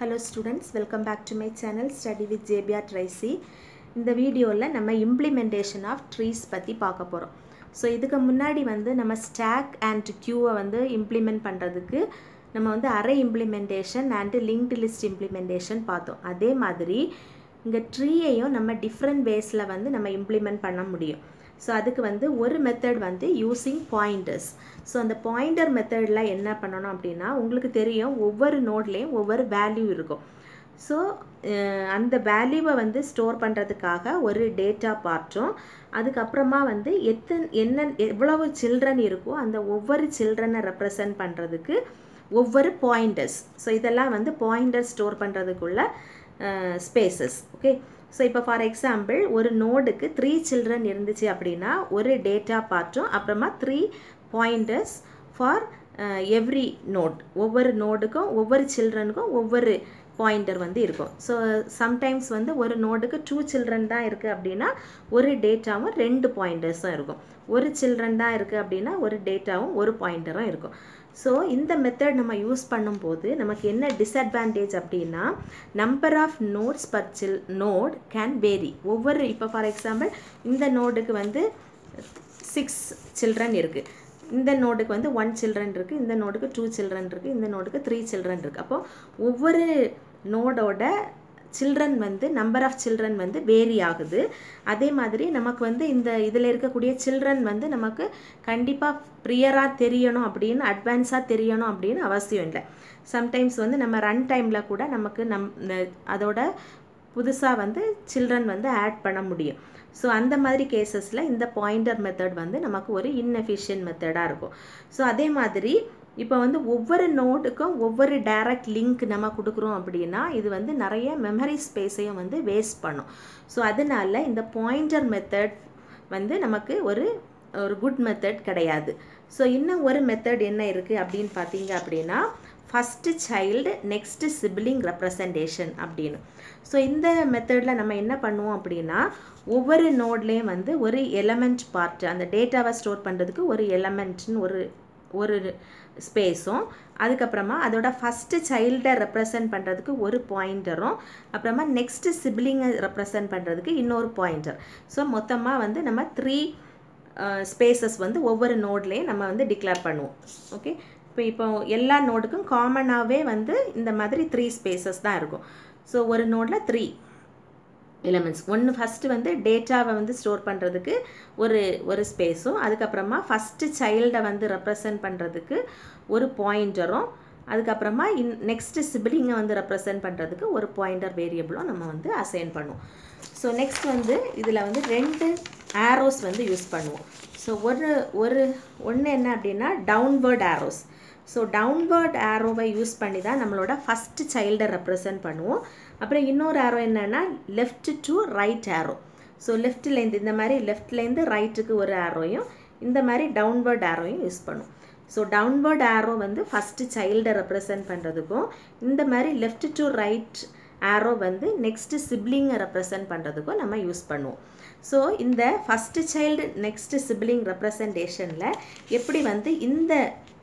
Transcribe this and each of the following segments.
hello students welcome back to my channel study with Jebiya Tracy இந்த வீடியோவில் நம்ம implementation of trees பற்றி பார்க்க போகிறோம் ஸோ இதுக்கு முன்னாடி வந்து நம்ம ஸ்டாக் அண்ட் க்யூவை வந்து இம்ப்ளிமெண்ட் பண்ணுறதுக்கு நம்ம வந்து array implementation and linked list implementation பார்த்தோம் அதே மாதிரி இங்கே ட்ரீயையும் நம்ம டிஃப்ரெண்ட் வேஸில் வந்து நம்ம இம்ப்ளிமெண்ட் பண்ண முடியும் ஸோ அதுக்கு வந்து ஒரு மெத்தட் வந்து யூஸிங் பாயிண்டர்ஸ் ஸோ அந்த பாயிண்டர் மெத்தடில் என்ன பண்ணணும் அப்படின்னா உங்களுக்கு தெரியும் ஒவ்வொரு நோட்லேயும் ஒவ்வொரு வேல்யூ இருக்கும் ஸோ அந்த வேல்யூவை வந்து ஸ்டோர் பண்ணுறதுக்காக ஒரு டேட்டா பார்ட்டும் அதுக்கப்புறமா வந்து எத்தனை என்ன எவ்வளவு சில்ட்ரன் இருக்கோ அந்த ஒவ்வொரு சில்ட்ரனை ரெப்ரசன்ட் பண்ணுறதுக்கு ஒவ்வொரு பாயிண்டர்ஸ் ஸோ இதெல்லாம் வந்து பாயிண்டர் ஸ்டோர் பண்ணுறதுக்குள்ள ஸ்பேசஸ் ஓகே ஸோ இப்போ ஃபார் எக்ஸாம்பிள் ஒரு நோடுக்கு த்ரீ சில்ட்ரன் இருந்துச்சு அப்படின்னா ஒரு டேட்டா பார்ட்டும் அப்புறமா three pointers for every node ஒவ்வொரு நோடுக்கும் ஒவ்வொரு சில்ட்ரனுக்கும் ஒவ்வொரு பாயிண்டர் வந்து இருக்கும் ஸோ சம்டைம்ஸ் வந்து ஒரு நோடுக்கு டூ சில்ட்ரன் தான் இருக்குது அப்படின்னா ஒரு டேட்டாவும் ரெண்டு பாயிண்டர்ஸும் இருக்கும் ஒரு சில்ட்ரன் தான் இருக்குது அப்படின்னா ஒரு டேட்டாவும் ஒரு பாயிண்டரும் இருக்கும் ஸோ இந்த மெத்தட் நம்ம யூஸ் பண்ணும்போது நமக்கு என்ன டிஸ்அட்வான்டேஜ் அப்படின்னா number of nodes per child node can vary ஒவ்வொரு இப்போ ஃபார் எக்ஸாம்பிள் இந்த நோடுக்கு வந்து சிக்ஸ் சில்ட்ரன் இருக்குது இந்த நோடுக்கு வந்து ஒன் சில்ட்ரன் இருக்குது இந்த நோடுக்கு டூ சில்ட்ரன் இருக்குது இந்த நோடுக்கு த்ரீ சில்ட்ரன் இருக்குது அப்போது ஒவ்வொரு நோடோட சில்ட்ரன் வந்து நம்பர் ஆஃப் சில்ட்ரன் வந்து வேரி ஆகுது அதே மாதிரி நமக்கு வந்து இந்த இதில் இருக்கக்கூடிய சில்ட்ரன் வந்து நமக்கு கண்டிப்பாக ப்ரியராக தெரியணும் அப்படின்னு அட்வான்ஸாக தெரியணும் அப்படின்னு அவசியம் இல்லை சம்டைம்ஸ் வந்து நம்ம ரன் டைமில் கூட நமக்கு நம் அதோட புதுசாக வந்து சில்ட்ரன் வந்து ஆட் பண்ண முடியும் ஸோ அந்த மாதிரி கேசஸில் இந்த பாயிண்டர் மெத்தட் வந்து நமக்கு ஒரு இன்எஃபிஷியன்ட் மெத்தடாக இருக்கும் ஸோ அதே மாதிரி இப்போ வந்து ஒவ்வொரு நோட்டுக்கும் ஒவ்வொரு டைரக்ட் லிங்க் நம்ம கொடுக்குறோம் அப்படின்னா இது வந்து நிறைய மெமரி ஸ்பேஸையும் வந்து வேஸ்ட் பண்ணும் ஸோ அதனால இந்த பாயிண்டர் மெத்தட் வந்து நமக்கு ஒரு ஒரு குட் மெத்தட் கிடையாது ஸோ இன்னும் ஒரு மெத்தட் என்ன இருக்குது அப்படின்னு பார்த்தீங்க அப்படின்னா first child next sibling representation அப்படின்னு ஸோ இந்த மெத்தடில் நம்ம என்ன பண்ணுவோம் அப்படின்னா ஒவ்வொரு நோட்லேயும் வந்து ஒரு எலமெண்ட் பார்ட் அந்த டேட்டாவை ஸ்டோர் பண்ணுறதுக்கு ஒரு எலமெண்ட்னு ஒரு ஒரு ஸ்பேஸும் அதுக்கப்புறமா அதோட ஃபஸ்ட்டு சைல்டை ரெப்ரசன்ட் பண்ணுறதுக்கு ஒரு பாயிண்டரும் அப்புறமா நெக்ஸ்ட்டு சிப்ளிங்கை ரெப்ரசன்ட் பண்ணுறதுக்கு இன்னொரு பாயிண்டர் ஸோ மொத்தமாக வந்து நம்ம த்ரீ ஸ்பேசஸ் வந்து ஒவ்வொரு நோட்லேயும் நம்ம வந்து டிக்ளேர் பண்ணுவோம் ஓகே இப்போ இப்போ எல்லா நோடுக்கும் காமனாகவே வந்து இந்த மாதிரி த்ரீ ஸ்பேசஸ் தான் இருக்கும் ஸோ ஒரு நோடில் த்ரீ எலமெண்ட்ஸ் ஒன்று ஃபஸ்ட்டு வந்து டேட்டாவை வந்து ஸ்டோர் பண்ணுறதுக்கு ஒரு ஒரு ஸ்பேஸும் அதுக்கப்புறமா ஃபஸ்ட்டு சைல்டை வந்து ரெப்ரசன்ட் பண்ணுறதுக்கு ஒரு பாயிண்டரும் அதுக்கப்புறமா இன் நெக்ஸ்ட்டு சிபிலிங்கை வந்து ரெப்ரசன்ட் பண்ணுறதுக்கு ஒரு பாயிண்டர் வேரியபிளும் நம்ம வந்து அசைன் பண்ணுவோம் ஸோ நெக்ஸ்ட் வந்து இதில் வந்து ரெண்டு ஆரோஸ் வந்து யூஸ் பண்ணுவோம் ஸோ ஒரு ஒரு ஒன்று என்ன அப்படின்னா டவுன்வேர்ட் ஆரோஸ் ஸோ டவுன்வேர்ட் ஆரோவை யூஸ் பண்ணி தான் நம்மளோட ஃபஸ்ட்டு சைல்டை ரெப்ரசன்ட் பண்ணுவோம் அப்புறம் இன்னொரு ஆரோ என்னென்னா left to right arrow so லெஃப்ட்லேருந்து இந்த மாதிரி லெஃப்ட்லேருந்து ரைட்டுக்கு ஒரு ஆரோயும் இந்த மாதிரி டவுன்வேர்ட் ஆரோயும் யூஸ் பண்ணுவோம் ஸோ டவுன்வேர்ட் ஆரோ வந்து ஃபஸ்ட்டு சைல்டை ரெப்ரசன்ட் பண்ணுறதுக்கும் இந்த மாதிரி லெஃப்ட் டு ரைட் ஆரோ வந்து நெக்ஸ்ட்டு சிப்ளிங்கை ரெப்ரசன்ட் பண்ணுறதுக்கும் நம்ம யூஸ் பண்ணுவோம் ஸோ இந்த ஃபஸ்ட்டு சைல்டு நெக்ஸ்ட்டு சிப்ளிங் ரெப்ரசன்டேஷனில் எப்படி வந்து இந்த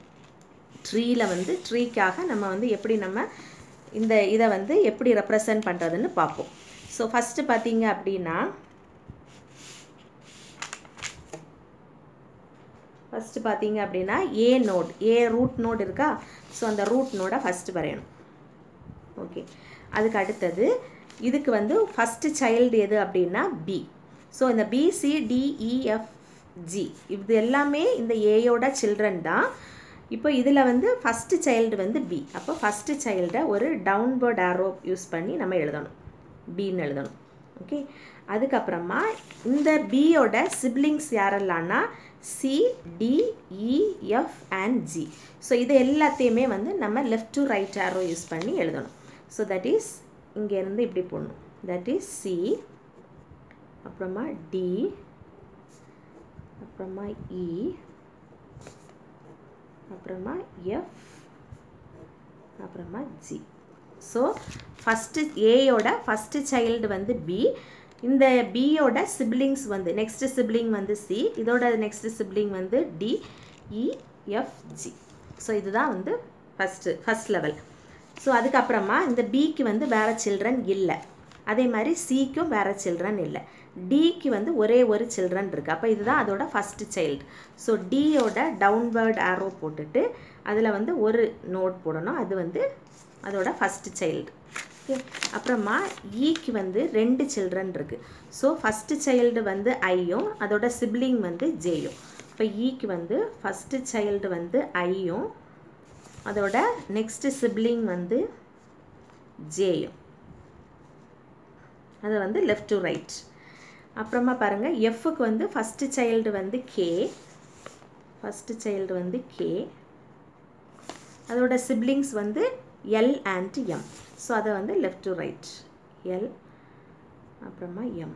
ட்ரீயில் வந்து ட்ரீக்காக நம்ம வந்து எப்படி நம்ம இந்த இதை வந்து எப்படி ரெப்ரசன்ட் பண்ணுறதுன்னு பார்ப்போம் ஸோ ஃபஸ்ட்டு பார்த்தீங்க அப்படின்னா ஃபஸ்ட்டு பார்த்தீங்க அப்படின்னா A node A root node இருக்கா ஸோ அந்த ரூட் நோடை ஃபஸ்ட்டு வரையணும் ஓகே அதுக்கு அடுத்தது இதுக்கு வந்து ஃபஸ்ட்டு சைல்டு எது அப்படின்னா பி ஸோ இந்த பிசிடிஇஎஃப்ஜி இது எல்லாமே இந்த ஏயோட சில்ட்ரன் தான் இப்போ இதில் வந்து ஃபஸ்ட்டு சைல்டு வந்து பி அப்போ ஃபஸ்ட்டு சைல்டை ஒரு டவுன்வேர்ட் ஆரோ யூஸ் பண்ணி நம்ம எழுதணும் பின்னு எழுதணும் ஓகே அதுக்கப்புறமா இந்த பியோட சிப்ளிங்ஸ் யாரெல்லாம்னா C D E F and G so இது எல்லாத்தையுமே வந்து நம்ம left to right arrow use பண்ணி எழுதணும் ஸோ தட் இஸ் இங்கேருந்து இப்படி போடணும் தட் இஸ் சி அப்புறமா டி அப்புறமா இ அப்புறமா எஃப் அப்புறமா ஜி ஸோ ஃபஸ்ட்டு ஏயோட ஃபஸ்ட்டு சைல்டு வந்து பி இந்த பியோட சிப்ளிங்ஸ் வந்து நெக்ஸ்ட்டு சிப்ளிங் வந்து சி இதோட நெக்ஸ்ட்டு சிப்ளிங் வந்து D E F G so இதுதான் வந்து ஃபஸ்ட்டு ஃபஸ்ட் லெவல் ஸோ அதுக்கப்புறமா இந்த பிக்கு வந்து வேறு சில்ட்ரன் இல்லை அதே மாதிரி சிக்கும் வேறு சில்ட்ரன் இல்லை டிக்கு வந்து ஒரே ஒரு சில்ட்ரன் இருக்குது அப்போ இதுதான் அதோட ஃபஸ்ட்டு சைல்டு ஸோ டியோட டவுன்வேர்ட் ஆரோ போட்டுட்டு அதில் வந்து ஒரு நோட் போடணும் அது வந்து அதோட ஃபஸ்ட்டு சைல்டு ஓகே அப்புறமா ஈக்கு வந்து ரெண்டு சில்ட்ரன் இருக்குது ஸோ ஃபஸ்ட்டு சைல்டு வந்து ஐயும் அதோட சிப்ளிங் வந்து ஜேயும் இப்போ ஈக்கு வந்து ஃபஸ்ட்டு சைல்டு வந்து ஐயும் அதோட நெக்ஸ்ட்டு சிப்ளிங் வந்து ஜேயும் அது வந்து லெஃப்ட் டு ரைட் அப்புறமா பாருங்கள் எஃப்க்கு வந்து ஃபஸ்ட்டு சைல்டு வந்து கே ஃபஸ்ட்டு சைல்டு வந்து கே அதோட சிப்ளிங்ஸ் வந்து எல் அண்ட் எம் ஸோ அதை வந்து லெஃப்ட் டு ரைட் எல் அப்புறமா எம்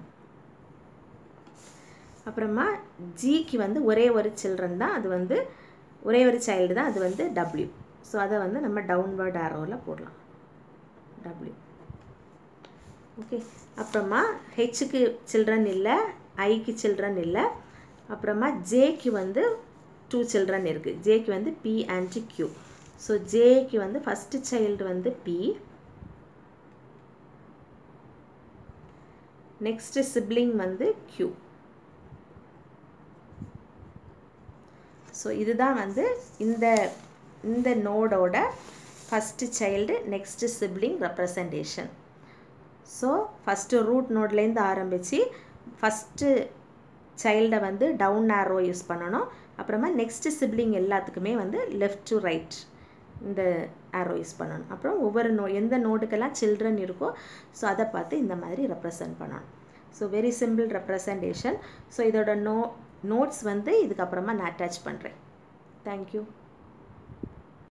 அப்புறமா ஜிக்கு வந்து ஒரே ஒரு சில்ட்ரன் தான் அது வந்து ஒரே ஒரு சைல்டு தான் அது வந்து டபிள்யூ ஸோ அதை வந்து நம்ம டவுன்வர்ட் ஆரோவில் போடலாம் டபிள்யூ ஓகே அப்புறமா ஹெச்சுக்கு சில்ட்ரன் இல்லை ஐக்கு சில்ட்ரன் இல்லை அப்புறமா ஜேக்கு வந்து டூ சில்ட்ரன் இருக்குது ஜேக்கு வந்து பி அண்ட் கியூ ஸோ ஜேக்கு வந்து ஃபஸ்ட்டு சைல்டு வந்து பி நெக்ஸ்ட்டு சிப்ளிங் வந்து கியூ ஸோ இதுதான் வந்து இந்த இந்த நோடோட first child next sibling representation so first root நோட்லேருந்து ஆரம்பித்து ஃபஸ்ட்டு சைல்டை வந்து டவுன் ஆரோ யூஸ் பண்ணணும் அப்புறமா நெக்ஸ்ட்டு சிப்ளிங் எல்லாத்துக்குமே வந்து லெஃப்ட் டு ரைட் இந்த ஆரோ யூஸ் பண்ணணும் அப்புறம் ஒவ்வொரு நோ எந்த நோட்டுக்கெல்லாம் சில்ட்ரன் இருக்கோ ஸோ அதை பார்த்து இந்த மாதிரி ரெப்ரசன்ட் பண்ணணும் so very simple representation so இதோட நோ நோட்ஸ் வந்து இதுக்கப்புறமா நான் அட்டாச் பண்ணுறேன் தேங்க்யூ